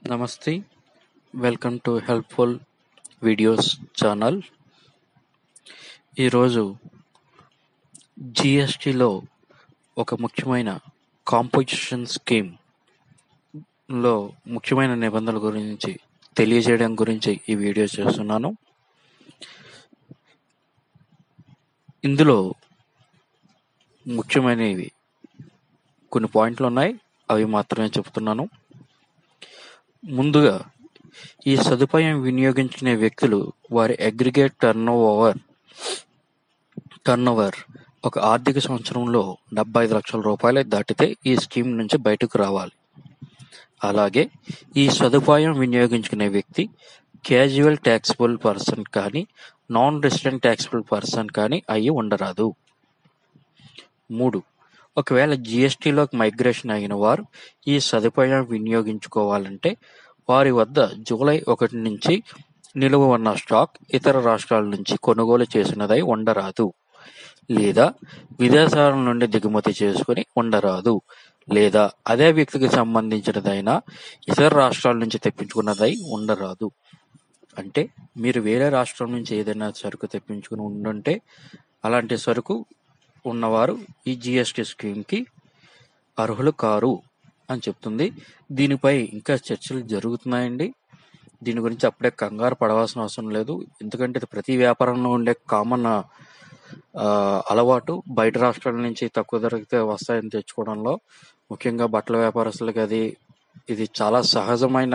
నమస్తే welcome to helpful videos channel ఈరోజు జిఎస్టిలో ఒక ముఖ్యమైన కాంపోజిషన్ స్కీమ్లో ముఖ్యమైన నిబంధనల గురించి తెలియజేయడం గురించి ఈ వీడియో చేస్తున్నాను ఇందులో ముఖ్యమైనవి కొన్ని పాయింట్లు ఉన్నాయి అవి మాత్రమే చెప్తున్నాను ముందుగా ఈ సదుపాయం వినియోగించుకునే వ్యక్తులు వారి aggregate turn over turn over ఒక ఆర్థిక సంవత్సరంలో డెబ్బై ఐదు లక్షల రూపాయలు దాటితే ఈ స్కీమ్ నుంచి బయటకు రావాలి అలాగే ఈ సదుపాయం వినియోగించుకునే వ్యక్తి క్యాజువల్ ట్యాక్సిబుల్ పర్సన్ కానీ నాన్ రెసిడెంట్ ట్యాక్సిబుల్ పర్సన్ కానీ అయి ఉండరాదు మూడు ఒకవేళ జిఎస్టీలోకి మైగ్రేషన్ అయిన వారు ఈ సదుపాయం వినియోగించుకోవాలంటే వారి వద్ద జూలై ఒకటి నుంచి నిలువ ఉన్న స్టాక్ ఇతర రాష్ట్రాల నుంచి కొనుగోలు చేసినదై ఉండరాదు లేదా విదేశాల నుండి దిగుమతి చేసుకుని ఉండరాదు లేదా అదే వ్యక్తికి సంబంధించినదైనా ఇతర రాష్ట్రాల నుంచి తెప్పించుకున్నదై ఉండరాదు అంటే మీరు వేరే రాష్ట్రం నుంచి ఏదైనా సరుకు తెప్పించుకుని ఉండుంటే అలాంటి సరుకు ఉన్నవారు ఈ జిఎస్టి స్కీమ్కి అర్హులు కారు అని చెప్తుంది దీనిపై ఇంకా చర్చలు జరుగుతున్నాయండి దీని గురించి అప్పుడే కంగారు పడవలసిన అవసరం లేదు ఎందుకంటే ఇది ప్రతి వ్యాపారంలో ఉండే కామన్ అలవాటు బయట రాష్ట్రాల నుంచి తక్కువ ధరకి వస్తాయని తెచ్చుకోవడంలో ముఖ్యంగా బట్టల వ్యాపారస్తులకి అది ఇది చాలా సహజమైన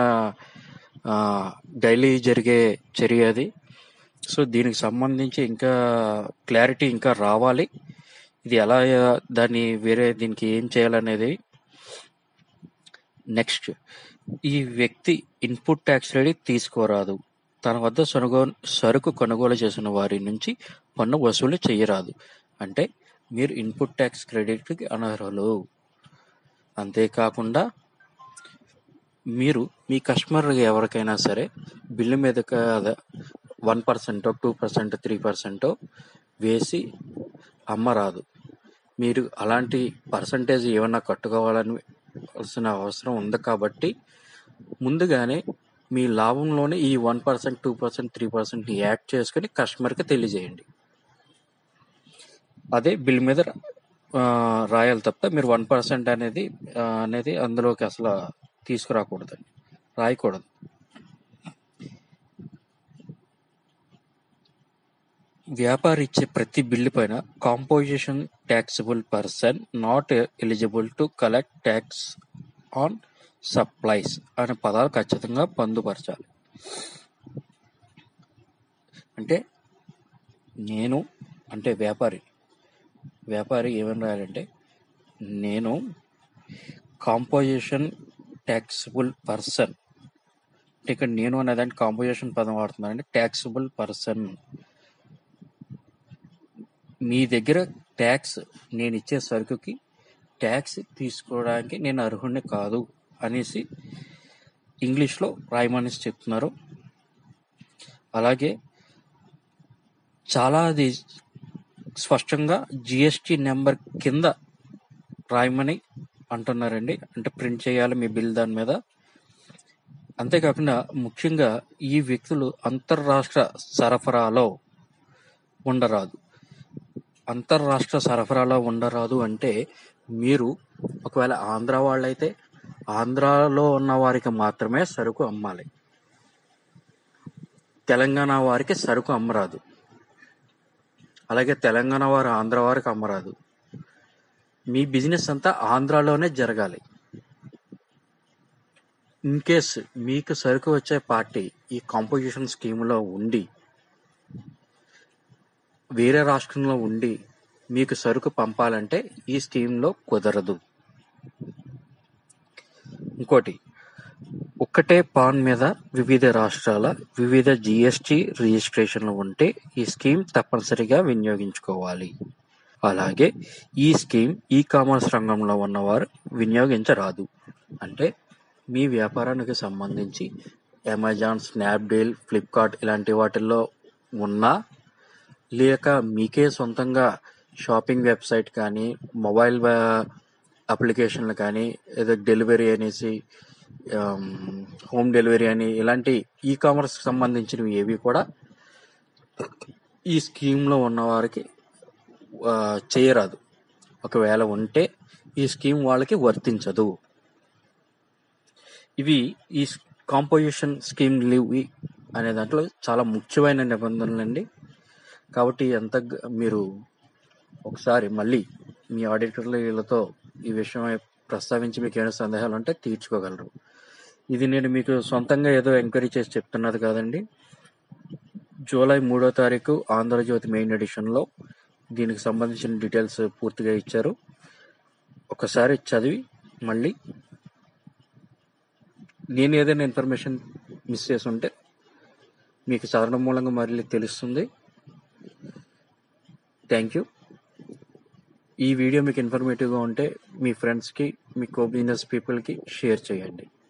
డైలీ జరిగే చర్య అది సో దీనికి సంబంధించి ఇంకా క్లారిటీ ఇంకా రావాలి ఇది ఎలా దాన్ని వేరే దీనికి ఏం చేయాలనేది నెక్స్ట్ ఈ వ్యక్తి ఇన్పుట్ ట్యాక్స్ రెడీ తీసుకోరాదు తన వద్ద సరుగు సరుకు కొనుగోలు చేసిన వారి నుంచి పన్ను వసూలు చేయరాదు అంటే మీరు ఇన్పుట్ ట్యాక్స్ క్రెడిట్కి అనర్హులు అంతేకాకుండా మీరు మీ కస్టమర్ ఎవరికైనా సరే బిల్లు మీద వన్ పర్సెంటో టూ పర్సెంట్ త్రీ పర్సెంటో వేసి అమ్మరాదు మీరు అలాంటి పర్సంటేజ్ ఏమన్నా కట్టుకోవాలని వలసిన అవసరం ఉంది కాబట్టి ముందుగానే మీ లాభంలోనే ఈ one percent two percent three percent add చేసుకుని కస్టమర్కి తెలియజేయండి అదే బిల్ మీద రాయాలి తప్ప మీరు వన్ పర్సెంట్ అనేది అనేది అందులోకి అసలు తీసుకురాకూడదండి రాయకూడదు వ్యాపారి ఇచ్చే ప్రతి బిల్లు పైన composition taxable person not eligible to collect tax on supplies అనే పదాలు ఖచ్చితంగా పొందుపరచాలి అంటే నేను అంటే వ్యాపారి వ్యాపారి ఏమని రాయాలంటే నేను కాంపోజిషన్ ట్యాక్సిబుల్ పర్సన్ ఇక్కడ నేను అనేదానికి కాంపోజిషన్ పదం వాడుతున్నానంటే ట్యాక్సిబుల్ పర్సన్ మీ దగ్గర ట్యాక్స్ నేను ఇచ్చే సరుకుకి ట్యాక్స్ తీసుకోవడానికి నేను అర్హుడిని కాదు అనేసి ఇంగ్లీష్లో రాయమని చెప్తున్నారు అలాగే చాలా అది స్పష్టంగా జిఎస్టి నెంబర్ కింద రాయమని అంటున్నారండి అంటే ప్రింట్ చేయాలి మీ బిల్ దాని మీద అంతేకాకుండా ముఖ్యంగా ఈ వ్యక్తులు అంతర్రాష్ట్ర సరఫరాలో ఉండరాదు అంతర్రాష్ట్ర సరఫరాలో ఉండరాదు అంటే మీరు ఒకవేళ ఆంధ్ర వాళ్ళైతే ఆంధ్రాలో ఉన్న వారికి మాత్రమే సరుకు అమ్మాలి తెలంగాణ వారికి సరుకు అమ్మరాదు అలాగే తెలంగాణ వారు ఆంధ్ర వారికి అమ్మరాదు మీ బిజినెస్ అంతా ఆంధ్రాలోనే జరగాలి ఇన్ కేస్ మీకు సరుకు వచ్చే పార్టీ ఈ కాంపోజిషన్ స్కీమ్లో ఉండి వేరే రాష్ట్రంలో ఉండి మీకు సరుకు పంపాలంటే ఈ స్కీమ్లో కుదరదు ఇంకోటి ఒక్కటే పాన్ మీద వివిధ రాష్ట్రాల వివిధ జిఎస్టి రిజిస్ట్రేషన్లు ఉంటే ఈ స్కీమ్ తప్పనిసరిగా వినియోగించుకోవాలి అలాగే ఈ స్కీమ్ ఈ కామర్స్ రంగంలో ఉన్నవారు వినియోగించరాదు అంటే మీ వ్యాపారానికి సంబంధించి అమెజాన్ స్నాప్డీల్ ఫ్లిప్కార్ట్ ఇలాంటి వాటిల్లో ఉన్నా లేక మీకే సొంతంగా షాపింగ్ వెబ్సైట్ కానీ మొబైల్ అప్లికేషన్లు కానీ ఏదో డెలివరీ అనేసి ఆమ్, హోమ్ డెలివరీ అని ఇలాంటి ఈ కామర్స్కి సంబంధించినవి ఏవి కూడా ఈ స్కీమ్లో ఉన్న వారికి ఆ, చేయరాదు ఒకవేళ ఉంటే ఈ స్కీమ్ వాళ్ళకి వర్తించదు ఇవి ఈ కాంపోజిషన్ స్కీమ్ లీవ్ అనే దాంట్లో చాలా ముఖ్యమైన నిబంధనలు అండి కాబట్టి ఎంత గ- మీరు ఒకసారి మళ్ళీ మీ ఆడిటర్ల వీళ్ళతో ఈ విషయమై ప్రస్తావించి మీకు ఏమైనా సందేహాలు ఉంటే తీర్చుకోగలరు ఇది నేను మీకు సొంతంగా ఏదో ఎంక్వైరీ చేసి చెప్తున్నది కాదండి జూలై మూడో తారీఖు ఆంధ్రజ్యోతి మెయిన్ ఎడిషన్లో దీనికి సంబంధించిన డీటెయిల్స్ పూర్తిగా ఇచ్చారు ఒకసారి చదివి మళ్ళీ నేను ఏదైనా ఇన్ఫర్మేషన్ మిస్ చేసి ఉంటే మీకు చదవడం మూలంగా మళ్ళీ తెలుస్తుంది థ్యాంక్ యూ ఈ వీడియో మీకు ఇన్ఫర్మేటివ్గా ఉంటే మీ ఫ్రెండ్స్కి మీ కో బిజినెస్ పీపుల్కి షేర్ చేయండి